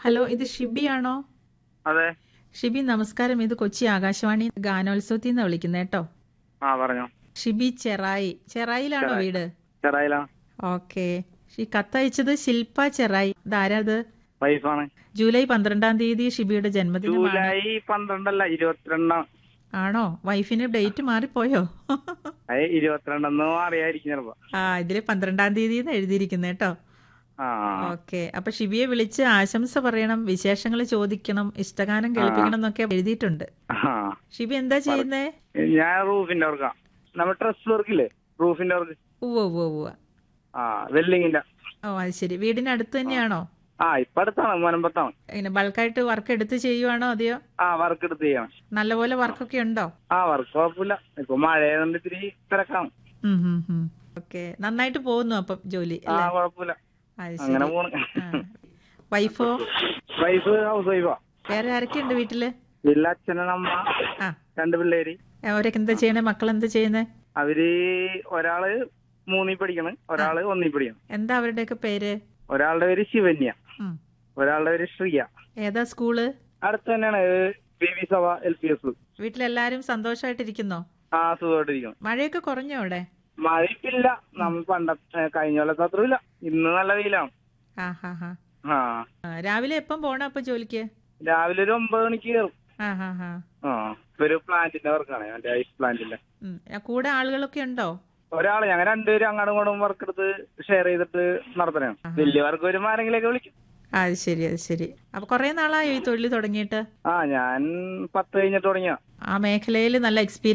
Hello ഇത് ഷിബി ആണോ അതെ ഷിബി നമസ്കാരം ഇത് കൊച്ചി ആകാശവാണി ഗാനോത്സവത്തിൽ നിന്ന് വിളിക്കുന്നത് കേട്ടോ ആ പറഞ്ഞോ ഷിബി ചെറായി ചെറായിലാണോ ചെറായി. വീട് ചെറായില ഓക്കെ ഈ കത്തയച്ചത് ശില്പ ചെറായി ഇതാരാത് വൈഫാണ് ജൂലൈ പന്ത്രണ്ടാം തീയതി ഷിബിയുടെ ജന്മദിനമാണ് ജൂലൈ പന്ത്രണ്ടല്ല ഇരുപത്തിരണ്ടാം ആണോ വൈഫിന് ഡേറ്റ് മാറിപ്പോയോ അത് ഇരുപത്തിരണ്ടെന്ന് അറിയായിരിക്കും ചിലപ്പോ ആ ഇതില് പന്ത്രണ്ടാം തീയതി എന്ന് എഴുതിയിരിക്കുന്നത് കേട്ടോ ആ ഓക്കെ അപ്പൊ ഷിബിയെ വിളിച്ച് ആശംസ പറയണം വിശേഷങ്ങൾ ചോദിക്കണം ഇഷ്ടഗാനം കേൾപ്പിക്കണം എന്നൊക്കെ എഴുതിയിട്ടുണ്ട് ആ ഷിബി എന്താ ചെയ്യുന്നേ ഞാൻ റൂഫിന്റെ വർക്കാ നമ്മൾ ഡ്രസ് വർക്കില്ലേ റൂഫിന്റെ വർക്ക് ഉവ്വ ഉവ്വ ഉവ്വ ആ വെല്ലിങ്ങിന്റെ ഓ അത് ശരി വീടിനടുത്ത് തന്നെയാണോ ആ ഇപ്പൊ അടുത്താണ് മനമ്പത്താണ് ഇങ്ങനെ ബൾക്കായിട്ട് വർക്ക് എടുത്ത് ചെയ്യുവാണോ അതെയോ ആ വർക്ക് എടുത്ത് ചെയ്യണം നല്ലപോലെ വർക്കൊക്കെ ഉണ്ടോ ആ വർക്ക് കുഴപ്പമില്ല ഇപ്പൊ മഴയായതുകൊണ്ട് ഇത്തിരി തിരക്കാണ് ഓക്കെ നന്നായിട്ട് പോകുന്നു അപ്പം ജോലി ആ അല്ലേ കുഴപ്പമില്ല അത് അങ്ങനെ ശരി പോണ് ആ. വൈഫോ വൈഫ് ഹൗസ് വൈഫാ വേറെ ആരൊക്കെയുണ്ട് വീട്ടില് വീട്ടിലെ അച്ഛനമ്മ ആ രണ്ട് പിള്ളേര് അവരൊക്കെ എന്താ ചെയ്യണേ മക്കൾ എന്താ ചെയ്യുന്നേ അവര് ഒരാള് മൂന്നിൽ പഠിക്കണം ഒരാള് ഒന്നിൽ പഠിക്കണം എന്താ അവരുടെയൊക്കെ പേര് ഒരാളുടെ പേര് ശിവന്യ ഉം. ഒരാളുടെ പേര് ശ്രിയ ഏതാ സ്കൂള് അടുത്ത് തന്നെയാണ് B V Sabha L P S വീട്ടിലെല്ലാരും സന്തോഷമായിട്ടിരിക്കുന്നോ ആ സുഖമായിട്ടിരിക്കണം മഴയൊക്കെ കുറഞ്ഞോ അവിടെ മഴ ഇപ്പില്ല നമ്മൾ പണ്ട ഏ, കഴിഞ്ഞ കൊല്ലത്തെ അത്ര ഇല്ല ഇന്ന് നല്ല വെയിലാണ് ആ ഹാ ഹാ ആ ആ, രാവിലെ എപ്പം പോണം അപ്പൊ ജോലിക്ക് രാവിലെ ഒരു ഒമ്പത് മണിക്ക് കയറും ആ ഹാ ഹാ ആ ഇപ്പൊ ഒരു പ്ലാന്റിന്റെ വർക്കാണ് മറ്റേ ഐസ് പ്ലാന്റിന്റെ ഉം. ആ, കൂടെ ആളുകളൊക്കെ ഉണ്ടോ ഒരാള് ഞങ്ങൾ രണ്ടുപേരും അങ്ങോട്ടും ഇങ്ങോട്ടും വർക്ക് എടുത്ത് ഷെയർ ചെയ്തിട്ട് നടത്തണേ വലിയ വർക്ക് വരുമ്പോ ആരെങ്കിലൊക്കെ വിളിക്കും ആ, അത് ശരി അത് ശരി അപ്പൊ കുറെ നാളായോ ഈ തൊഴിൽ തുടങ്ങിയിട്ട് ആ ഞാൻ പത്ത് കഴിഞ്ഞിട്ട് തുടങ്ങിയ ആ മേഖലയിൽ നല്ല എക്സ്പീരിയൻസ്